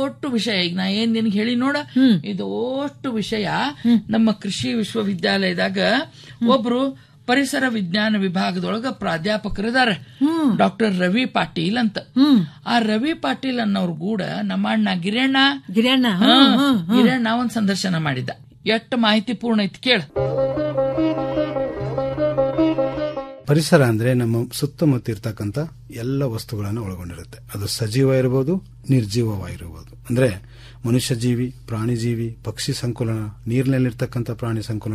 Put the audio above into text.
ಇದೋಷ್ಟು ವಿಷಯ ಈಗ ನಾ ಏನ್ ನಿನ್ಗೆ ಹೇಳಿ ನೋಡ ಇದೋಷ್ಟು ವಿಷಯ ನಮ್ಮ ಕೃಷಿ ವಿಶ್ವವಿದ್ಯಾಲಯದಾಗ ಒಬ್ರು ಪರಿಸರ ವಿಜ್ಞಾನ ವಿಭಾಗದೊಳಗ ಪ್ರಾಧ್ಯಾಪಕರಿದಾರ ಡಾಕ್ಟರ್ ರವಿ ಪಾಟೀಲ್ ಅಂತ ಆ ರವಿ ಪಾಟೀಲ್ ಅನ್ನೋರ್ ಕೂಡ ನಮ್ಮ ಅಣ್ಣ ಗಿರಣ್ಣ ಗಿರಣ್ಣ ಹಾ, ಗಿರಣ್ಣ ಒಂದ್ ಸಂದರ್ಶನ ಮಾಡಿದ್ದ ಎಷ್ಟು ಮಾಹಿತಿ ಪೂರ್ಣ ಐತಿ ಕೇಳ ಪರಿಸರ ಅಂದ್ರೆ ನಮ್ಮ ಸುತ್ತಮುತ್ತ ಇರ್ತಕ್ಕಂಥ ಎಲ್ಲ ವಸ್ತುಗಳನ್ನು ಒಳಗೊಂಡಿರುತ್ತೆ ಅದು ಸಜೀವ ಇರಬಹುದು ನಿರ್ಜೀವವಾಗಿರಬಹುದು ಅಂದ್ರೆ ಮನುಷ್ಯ ಜೀವಿ ಪ್ರಾಣಿ ಜೀವಿ ಪಕ್ಷಿ ಸಂಕುಲನ ನೀರಿನಲ್ಲಿರ್ತಕ್ಕಂಥ ಪ್ರಾಣಿ ಸಂಕುಲನ